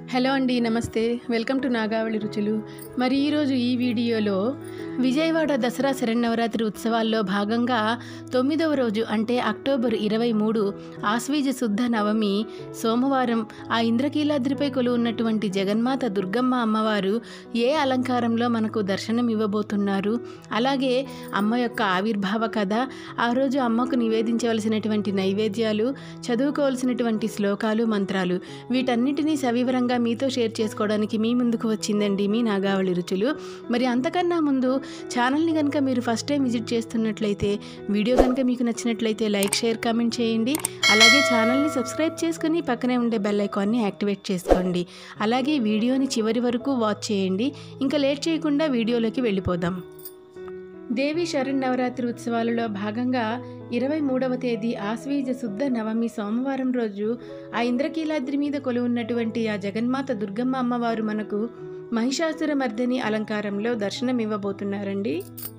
hello అండి నమస్తే welcome to Nagavali రుచులు మరి ఈరోజు ఈ వీడియోలో విజయవాడ దసరా శరన్నవరాత్రి ఉత్సవాల్లో భాగంగా తొమ్మిదవ రోజు అంటే అక్టోబర్ ఇరవై మూడు ఆశ్వీజ శుద్ధ నవమి సోమవారం ఆ ఇంద్రకీలాద్రిపై కొలు ఉన్నటువంటి జగన్మాత దుర్గమ్మ అమ్మవారు ఏ అలంకారంలో మనకు దర్శనం ఇవ్వబోతున్నారు అలాగే అమ్మ యొక్క ఆవిర్భావ కథ ఆ రోజు అమ్మకు నివేదించవలసినటువంటి నైవేద్యాలు చదువుకోవలసినటువంటి శ్లోకాలు మంత్రాలు వీటన్నిటినీ సవివరంగా మీతో షేర్ చేసుకోవడానికి మీ ముందుకు వచ్చిందండి మీ నాగావళి రుచులు మరి అంతకన్నా ముందు ఛానల్ని కనుక మీరు ఫస్ట్ టైం విజిట్ చేస్తున్నట్లయితే వీడియో కనుక మీకు నచ్చినట్లయితే లైక్ షేర్ కామెంట్ చేయండి అలాగే ఛానల్ని సబ్స్క్రైబ్ చేసుకుని పక్కనే ఉండే బెల్ ఐకాన్ని యాక్టివేట్ చేసుకోండి అలాగే వీడియోని చివరి వరకు వాచ్ చేయండి ఇంకా లేట్ చేయకుండా వీడియోలోకి వెళ్ళిపోదాం దేవి శరన్నవరాత్రి ఉత్సవాలలో భాగంగా ఇరవై మూడవ తేదీ ఆశ్వీజ శుద్ధ నవమి సోమవారం రోజు ఆ ఇంద్రకీలాద్రి మీద కొలువున్నటువంటి ఆ జగన్మాత దుర్గమ్మ అమ్మవారు మనకు మహిషాసుర మర్దని అలంకారంలో దర్శనమివ్వబోతున్నారండి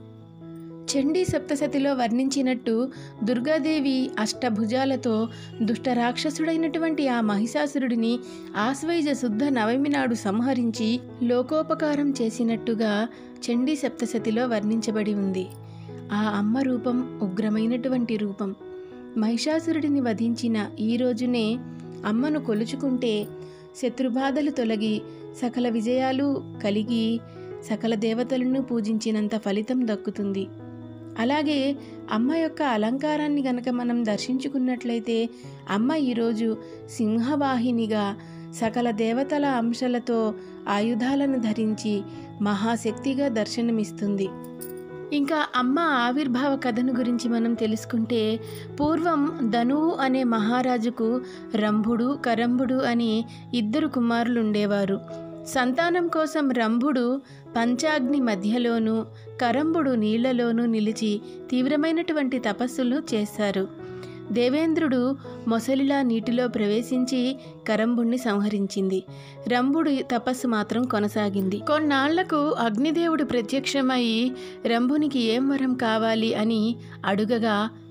చండీ సప్తసతిలో వర్ణించినట్టు దుర్గాదేవి అష్టభుజాలతో దుష్ట రాక్షసుడైనటువంటి ఆ మహిషాసురుడిని ఆశ్వైజ శుద్ధ నవమి నాడు సంహరించి లోకోపకారం చేసినట్టుగా చండీ సప్తసతిలో వర్ణించబడి ఉంది ఆ అమ్మ రూపం ఉగ్రమైనటువంటి రూపం మహిషాసురుడిని వధించిన ఈ రోజునే అమ్మను కొలుచుకుంటే శత్రుబాధలు తొలగి సకల విజయాలు కలిగి సకల దేవతలను పూజించినంత ఫలితం దక్కుతుంది అలాగే అమ్మ యొక్క అలంకారాన్ని గనక మనం దర్శించుకున్నట్లయితే అమ్మ ఈరోజు సింహవాహినిగా సకల దేవతల అంశాలతో ఆయుధాలను ధరించి మహాశక్తిగా దర్శనమిస్తుంది ఇంకా అమ్మ ఆవిర్భావ కథను గురించి మనం తెలుసుకుంటే పూర్వం ధనువు అనే మహారాజుకు రంభుడు కరంభుడు అని ఇద్దరు కుమారులు ఉండేవారు సంతానం కోసం రంభుడు పంచాగ్ని మధ్యలోనూ కరంబుడు నీళ్లలోనూ నిలిచి తీవ్రమైనటువంటి తపస్సులు చేశారు దేవేంద్రుడు మొసలిలా నీటిలో ప్రవేశించి కరంబుణ్ణి సంహరించింది రంభుడి తపస్సు మాత్రం కొనసాగింది కొన్నాళ్లకు అగ్నిదేవుడు ప్రత్యక్షమై రంభునికి ఏం వరం కావాలి అని అడుగగా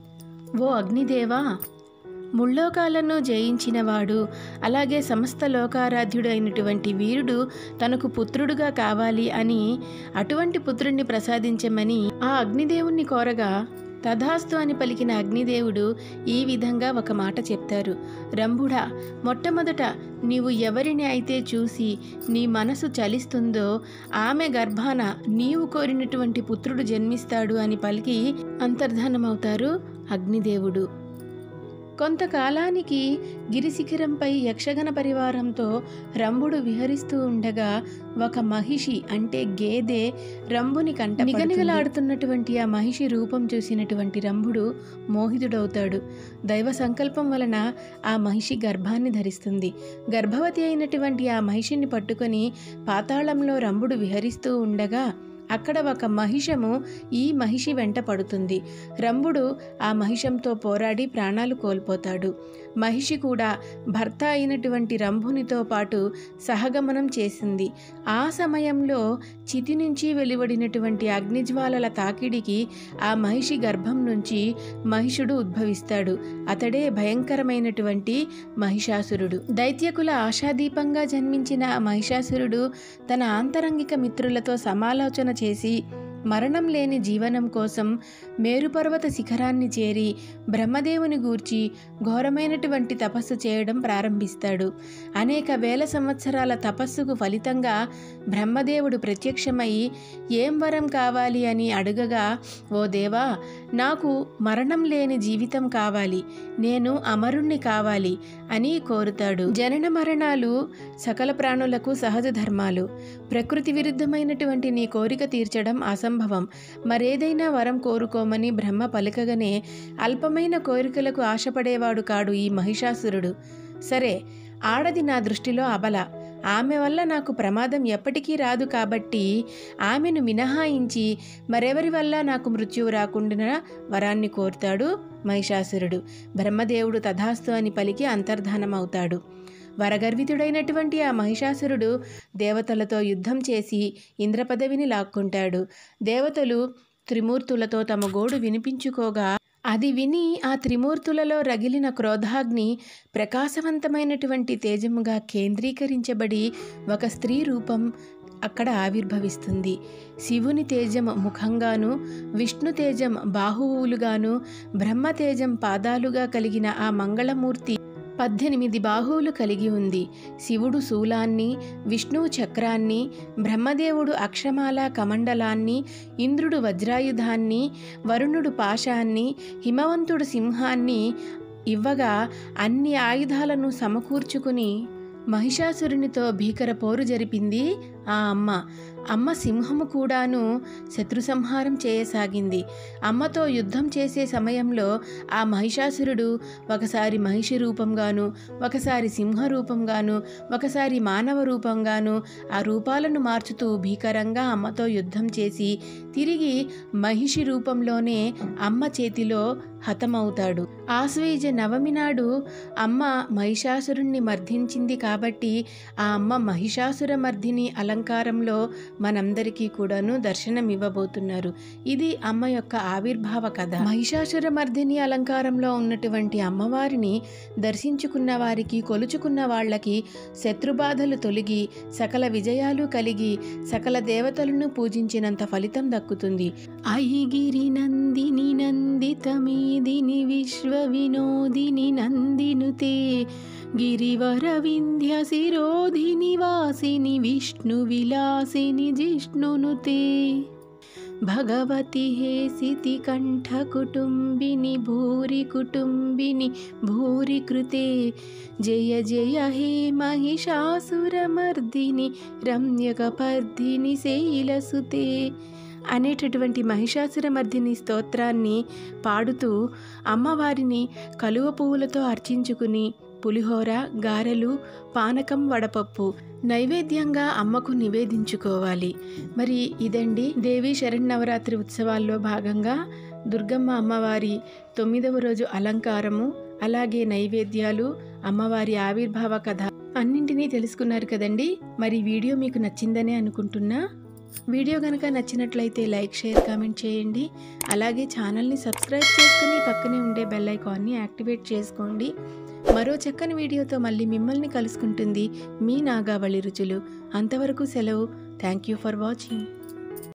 ఓ అగ్నిదేవా ముల్లోకాలను జయించినవాడు అలాగే సమస్త లోకారాధ్యుడు అయినటువంటి వీరుడు తనకు పుత్రుడుగా కావాలి అని అటువంటి పుత్రుణ్ణి ప్రసాదించమని ఆ అగ్నిదేవుణ్ణి కోరగా తథాస్తు అని పలికిన అగ్నిదేవుడు ఈ విధంగా ఒక మాట చెప్తారు రంభుడా మొట్టమొదట నీవు ఎవరిని అయితే చూసి నీ మనసు చలిస్తుందో ఆమె గర్భాన నీవు కోరినటువంటి పుత్రుడు జన్మిస్తాడు అని పలికి అంతర్ధానమవుతారు అగ్నిదేవుడు కొంతకాలానికి గిరిశిఖరంపై యక్షగణ పరివారంతో రంభుడు విహరిస్తూ ఉండగా ఒక మహిషి అంటే గేదె రంభుని కంట నిగనిగలాడుతున్నటువంటి ఆ మహిషి రూపం చూసినటువంటి రంభుడు మోహితుడవుతాడు దైవ సంకల్పం వలన ఆ మహిషి గర్భాన్ని ధరిస్తుంది గర్భవతి అయినటువంటి ఆ మహిషిని పట్టుకొని పాతాళంలో రంభుడు విహరిస్తూ ఉండగా అక్కడ ఒక మహిషము ఈ మహిషి వెంట పడుతుంది రంభుడు ఆ మహిషంతో పోరాడి ప్రాణాలు కోల్పోతాడు మహిషి కూడా భర్త అయినటువంటి రంభునితో పాటు సహగమనం చేసింది ఆ సమయంలో చితి నుంచి వెలువడినటువంటి అగ్నిజ్వాలల తాకిడికి ఆ మహిషి గర్భం నుంచి మహిషుడు ఉద్భవిస్తాడు అతడే భయంకరమైనటువంటి మహిషాసురుడు దైత్యకుల ఆశాదీపంగా జన్మించిన ఆ మహిషాసురుడు తన ఆంతరంగిక మిత్రులతో సమాలోచన చేసి మరణం లేని జీవనం కోసం మేరుపర్వత శిఖరాన్ని చేరి బ్రహ్మదేవుని గూర్చి ఘోరమైనటువంటి తపస్సు చేయడం ప్రారంభిస్తాడు అనేక వేల సంవత్సరాల తపస్సుకు ఫలితంగా బ్రహ్మదేవుడు ప్రత్యక్షమై ఏం వరం కావాలి అని అడుగగా ఓ దేవా నాకు మరణం లేని జీవితం కావాలి నేను అమరుణ్ణి కావాలి అని కోరుతాడు జనన మరణాలు సకల ప్రాణులకు సహజ ధర్మాలు ప్రకృతి విరుద్ధమైనటువంటి నీ కోరిక తీర్చడం అసంభవం మరేదైనా వరం కోరుకోమని బ్రహ్మ పలుకగానే అల్పమైన కోరికలకు ఆశపడేవాడు కాడు ఈ మహిషాసురుడు సరే ఆడది నా దృష్టిలో అబల ఆమె వల్ల నాకు ప్రమాదం ఎప్పటికీ రాదు కాబట్టి ఆమెను మినహాయించి మరెవరి వల్ల నాకు మృత్యువు రాకుండా వరాన్ని కోరుతాడు మహిషాసురుడు బ్రహ్మదేవుడు తథాస్తు అని పలికి అంతర్ధానమవుతాడు వరగర్వితుడైనటువంటి ఆ మహిషాసురుడు దేవతలతో యుద్ధం చేసి ఇంద్రపదవిని లాక్కుంటాడు దేవతలు త్రిమూర్తులతో తమ గోడు వినిపించుకోగా అది విని ఆ త్రిమూర్తులలో రగిలిన క్రోధాగ్ని ప్రకాశవంతమైనటువంటి తేజముగా కేంద్రీకరించబడి ఒక స్త్రీ రూపం అక్కడ ఆవిర్భవిస్తుంది శివుని తేజం ముఖంగాను విష్ణు తేజం బాహువులుగాను బ్రహ్మ తేజం పాదాలుగా కలిగిన ఆ మంగళమూర్తి పద్దెనిమిది బాహువులు కలిగి ఉంది శివుడు శూలాన్ని విష్ణువు చక్రాన్ని బ్రహ్మదేవుడు అక్షమాల కమండలాన్ని ఇంద్రుడు వజ్రాయుధాన్ని వరుణుడు పాశాన్ని హిమవంతుడు సింహాన్ని ఇవ్వగా అన్ని ఆయుధాలను సమకూర్చుకుని మహిషాసురునితో భీకర పోరు జరిపింది ఆ అమ్మ అమ్మ సింహము కూడాను శత్రు సంహారం చేయసాగింది అమ్మతో యుద్ధం చేసే సమయంలో ఆ మహిషాసురుడు ఒకసారి మహిషి రూపంగాను ఒకసారి సింహ రూపంగాను ఒకసారి మానవ రూపంగాను ఆ రూపాలను మార్చుతూ భీకరంగా అమ్మతో యుద్ధం చేసి తిరిగి మహిషి రూపంలోనే అమ్మ చేతిలో హతమవుతాడు ఆశ్వయుజ నవమి నాడు అమ్మ మహిషాసురుణ్ణి మర్దించింది కాబట్టి ఆ అమ్మ మహిషాసుర మర్దిని అలంకారంలో మనందరికీ కూడాను దర్శనం ఇవ్వబోతున్నారు ఇది అమ్మ యొక్క ఆవిర్భావ కథ మహిషాసుర మర్దిని అలంకారంలో ఉన్నటువంటి అమ్మవారిని దర్శించుకున్న వారికి కొలుచుకున్న వాళ్ళకి శత్రుబాధలు తొలగి సకల విజయాలు కలిగి సకల దేవతలను పూజించినంత ఫలితం దక్కుతుంది ఐగిరి నందిని నందిత మేదిని విశ్వ వినోదిని నందినుతే గిరివర వింధ్య శిరోధిని వాసిని విష్ణు విలాసిని జిష్ణునుతే భగవతి హేసితి కంఠ కుటుంబిని భూరి కుటుంబిని భూరి కృతే జయ జయ హే మహిషాసురమర్దిని రమ్యకపర్ధిని శైలసుతే అనేటటువంటి మహిషాసురమర్దిని స్తోత్రాన్ని పాడుతూ అమ్మవారిని కలువ పువ్వులతో అర్చించుకుని పులిహోర గారెలు పానకం వడపప్పు నైవేద్యంగా అమ్మకు నివేదించుకోవాలి మరి ఇదండి దేవి శరణవరాత్రి ఉత్సవాల్లో భాగంగా దుర్గమ్మ అమ్మవారి తొమ్మిదవ రోజు అలంకారము అలాగే నైవేద్యాలు అమ్మవారి ఆవిర్భావ కథ అన్నింటినీ తెలుసుకున్నారు కదండి మరి వీడియో మీకు నచ్చిందనే అనుకుంటున్నా వీడియో కనుక నచ్చినట్లయితే లైక్ షేర్ కామెంట్ చేయండి అలాగే ఛానల్ని సబ్స్క్రైబ్ చేసుకుని పక్కనే ఉండే బెల్ ఐకాన్ని యాక్టివేట్ చేసుకోండి మరో చక్కని వీడియోతో మళ్ళీ మిమ్మల్ని కలుసుకుంటుంది మీ నాగావళి రుచులు అంతవరకు సెలవు థ్యాంక్ యూ ఫర్ వాచింగ్